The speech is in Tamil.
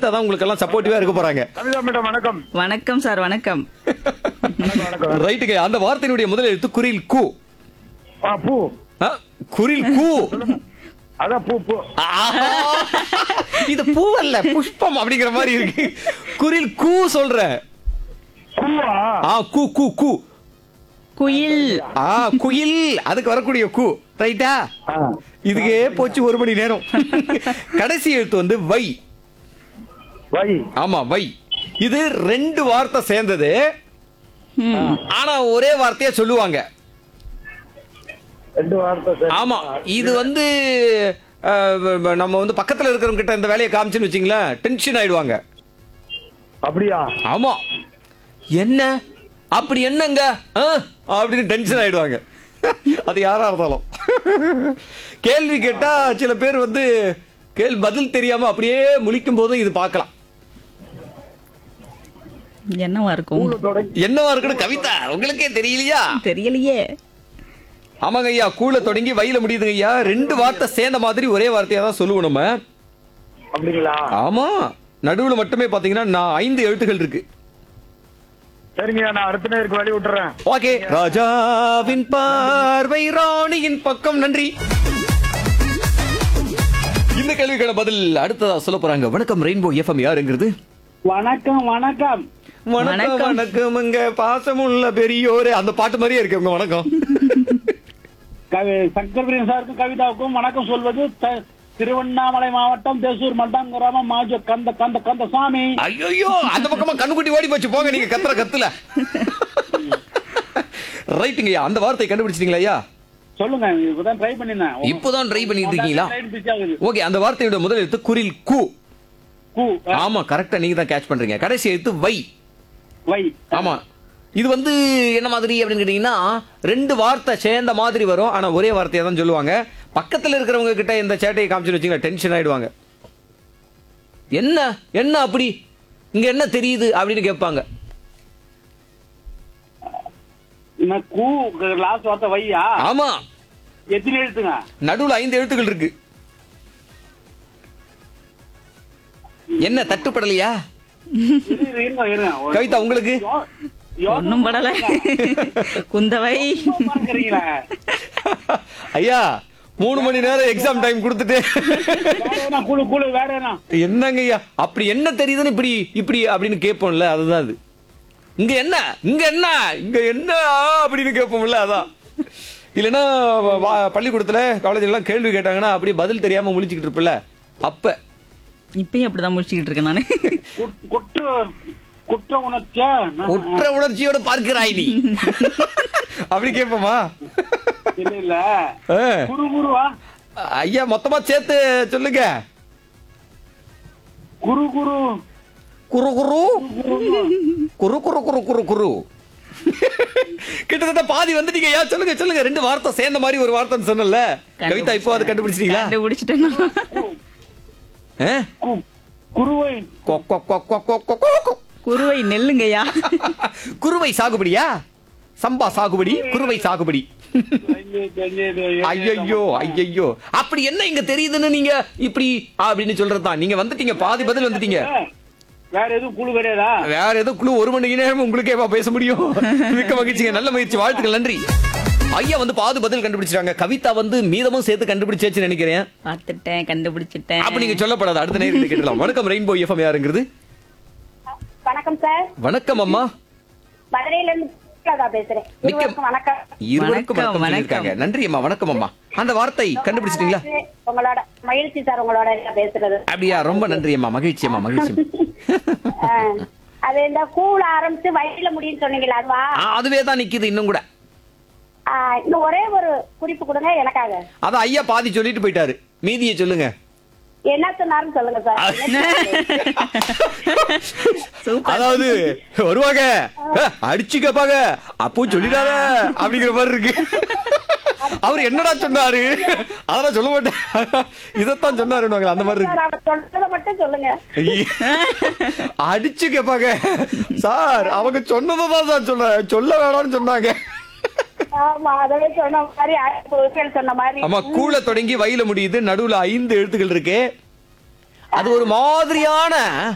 கவிதா தான் உங்களுக்கு எல்லாம் சப்போர்ட்டிவா இருக்க போறாங்க கவிதா மேடம் வணக்கம் வணக்கம் சார் வணக்கம் வணக்கம் வணக்கம் ரைட்டுங்க அந்த வார்த்தையினுடைய முதல் எழுத்து குரில் கு ஆ பூ ஆ, குரில் கு அதான் பூ பூ ஆஹா. இது பூவல்ல புஷ்பம் அப்படிங்கிற மாதிரி இருக்கு குரில் கூ சொல்ற பூவா ஆ கூ கூ கூ குயில் ஆ குயில் அதுக்கு வரக்கூடிய கூ ரைட்டா ஆ. இதுக்கே போச்சு ஒரு மணி நேரம் கடைசி எழுத்து வந்து வை வை ஆமா வை இது ரெண்டு வார்த்தை சேர்ந்தது ம். ஆனா ஒரே வார்த்தையா சொல்லுவாங்க ரெண்டு வார்த்தை சரி. ஆமா இது வந்து அஹ், நம்ம வந்து பக்கத்துல இருக்கிறவங்க கிட்ட இந்த வேலையை காமிச்சுன்னு வச்சீங்களேன் டென்ஷன் ஆயிடுவாங்க அப்படியா ஆமா என்ன அப்படி என்னங்க ஆ? அப்படின்னு டென்ஷன் ஆயிடுவாங்க அது யாரா இருந்தாலும் கேள்வி கேட்டா சில பேர் வந்து கேள்வி பதில் தெரியாம அப்படியே முழிக்கும் போதும் இது பார்க்கலாம் என்னவா இருக்கும் பூல தொடங்கி என்னவா இருக்குன்னு கவிதா உங்களுக்கே தெரியலையா தெரியலையே ஆமாங்க ஐயா கூல தொடங்கி வயில முடியுதுங்க ஐயா ரெண்டு வார்த்தை சேர்ந்த மாதிரி ஒரே வார்த்தையா தான் சொல்லுவோம் நம்ம அப்படிங்களா ஆமா நடுவுல மட்டுமே பாத்தீங்கன்னா நான் ஐந்து எழுத்துக்கள் இருக்கு சரிங்க நான் அடுத்த நேருக்கு வழி விட்டுறேன் ஓகே ராஜாவின் பார்வை ராணியின் பக்கம் நன்றி இந்த கேள்விக்கான பதில் அடுத்ததா சொல்ல போறாங்க வணக்கம் ரெயின்போ எஃப்எம் யாருங்கிறது வணக்கம் வணக்கம் வணக்கம் வணக்கம். வணக்கமுங்க பாசமுள்ள பெரியோரே அந்த பாட்டு மாதிரியே இருக்கு உங்க வணக்கம் கவி சங்கர்பிரியன் சாருக்கும் கவிதாவுக்கும் வணக்கம் சொல்வது த- திருவண்ணாமலை மாவட்டம் தேசூர் மல்டான் கிராமம் மாஜோ கந்த கந்த கந்த சாமி ஐயோ அந்த பக்கமா கண்ணுக்குட்டி ஓடி போச்சு போங்க நீங்க கத்துற கத்துல ரைட்டுங்கய்யா அந்த வார்த்தையை கண்டுபிடிச்சிட்டீங்களா ஐயா சொல்லுங்க இப்பதான் ட்ரை பண்ணினேன் இப்போதான் ட்ரை பண்ணிட்டு இருக்கீங்களா லைன் பிஸி ஆகுது ஓகே அந்த வார்த்தையோட முதல் எழுத்து குரில் கு கூ அ, ஆமா கரெக்டா நீங்க தான் கேட்ச் பண்றீங்க கடைசி எழுத்து வை வை ஆமா இது வந்து என்ன மாதிரி அப்படின்னு கேட்டீங்கன்னா ரெண்டு வார்த்தை சேர்ந்த மாதிரி வரும் ஆனா ஒரே வார்த்தையை தான் சொல்லுவாங்க பக்கத்துல இருக்கிறவங்க கிட்ட இந்த சேட்டையை காமிச்சுன்னு வச்சுங்க டென்ஷன் ஆயிடுவாங்க என்ன என்ன அப்படி இங்க என்ன தெரியுது அப்படின்னு கேட்பாங்க என்ன கூ லாஸ்ட் வார்த்தை வையா ஆமா எத்தனை எழுத்துங்க நடுவுல ஐந்து எழுத்துக்கள் இருக்கு என்ன தட்டுப்படலையா இரு, இரு, இருங்க, இருங்க. ஒரு- கவிதா உங்களுக்கு யோ- யோசனை ஒண்ணும் படல குந்தவை பார்க்கறீங்களா? ஐயா மூணு மணி நேரம் எக்ஸாம் டைம் கொடுத்துட்டு வேற என்ன குழு குழு வேற என்ன என்னங்க ஐயா அப்படி என்ன தெரியுதுன்னு இப்படி இப்படி அப்படின்னு கேட்போம்ல அதுதான் அது இங்க என்ன இங்க என்ன இங்க என்ன அப்படின்னு கேட்போம்ல அதான் இல்லைன்னா வ- வா- பள்ளிக்கூடத்துல காலேஜ்ல எல்லாம் கேள்வி கேட்டாங்கன்னா அப்படியே பதில் தெரியாம முழிச்சுக்கிட்டு இருப்பல அப்ப இப்பயும் அப்படிதான் முடிச்சுக்கிட்டு இருக்கேன் நானு குட்- குற்ற குற்ற உணர்ச்சியா குற்ற உணர்ச்சியோட பார்க்கிறாய் நீ அப்படி கேட்போமா இல்ல இல்ல ஆ. குரு குருவா ஐயா மொத்தமா சேர்த்து சொல்லுங்க குரு குரு குரு குரு குரு குரு குரு குரு குரு கிட்டத்தட்ட பாதி வந்துட்டீங்க ஐயா சொல்லுங்க சொல்லுங்க ரெண்டு வார்த்தை சேர்ந்த மாதிரி ஒரு வார்த்தைன்னு சொன்னல கவிதா இப்போ அது கண்டுபிடிச்சிட்டீங்களா கண்டுபிடிச்சிட்டேன் நான். ஆ? கு- குருவை கொ, கொ, கொ, கொ, கொ, கொ, கொ, கொ. குருவை நெல்லுங்கய்யா குருவை சாகுபடியா சம்பா சாகுபடி குருவை சாகுபடி ஐயையோ ஐயையோ அப்படி என்ன இங்க தெரியுதுன்னு நீங்க இப்படி அப்படின்னு சொல்றதுதான் நீங்க வந்துட்டீங்க பாதி பதில் வந்துட்டீங்க வேற எதுவும் குழு கிடையாதா வேற ஏதோ குழு ஒரு மணி நேரம் உங்களுக்கேவா பேச முடியும் மிக்க மகிழ்ச்சிங்க நல்ல முயற்சி வாழ்த்துக்கள் நன்றி ஐயா வந்து பாதி பதில் கண்டுபிடிச்சிட்டாங்க கவிதா வந்து மீதமும் சேர்த்து கண்டுபிடிச்சாச்சுன்னு நினைக்கிறேன் பார்த்துட்டேன் கண்டுபிடிச்சிட்டேன் அப்ப நீங்க சொல்லப்படாது அடுத்த நேரம் கேட்கலாம் வணக்கம் ரெயின்போ எஃப்எம் யாருங்கிறது வணக்கம் சார் வணக்கம் அம்மா மதுரையில இருந்து சுஷ்மிதா பேசுறேன் மிக்க- இருவருக்கும் வணக்கம் இருவருக்கும் வணக்கம், வணக்கம் சொல்லியிருக்காங்க வணக்கம். நன்றி அம்மா வணக்கம் அம்மா அந்த வார்த்தை கண்டுபிடிச்சிட்டீங்களா உங்களோட மகிழ்ச்சி சார் உங்களோட எல்லாம் பேசுறது அப்படியா ரொம்ப நன்றி அம்மா மகிழ்ச்சி அம்மா மகிழ்ச்சி ஆ, அது இந்த கூழ ஆரம்பிச்சு வயிற்றுல முடியும்னு சொன்னீங்களா அதுவா ஆ, அதுவே தான் நிக்குது இன்னும் கூட ஆ, இன்னும் ஒரே ஒரு குறிப்பு கொடுங்க எனக்காக அதான் ஐயா பாதி சொல்லிட்டு போயிட்டாரு மீதியை சொல்லுங்க என்ன சொன்னாருன்னு சொல்லுங்க சார் சூப்பர் அதாவது வருவாங்க "அஹ், அடிச்சு கேப்பாங்க அப்போ சொல்லிடாத அப்படிங்கிற மாதிரி இருக்கு அவர் என்னடா சொன்னாரு அதெல்லாம் சொல்ல மாட்டேன் இதத்தான் சொன்னாருன்னு அந்த மாதிரி இருக்கு சார் அவர் சொல்றதை மட்டும் சொல்லுங்க அடிச்சு கேப்பாங்க சார் அவங்க சொன்னதான் சார் சொல்ல சொல்ல வேணாம்னு சொன்னாங்க ஆமா அதவே சொன்ன மாதிரி ஆயிரத்தி ஒரு சொன்ன மாதிரி ஆமா கூல தொடங்கி வயில முடியுது நடுவுல ஐந்து எழுத்துக்கள் இருக்கு அது ஒரு மாதிரியான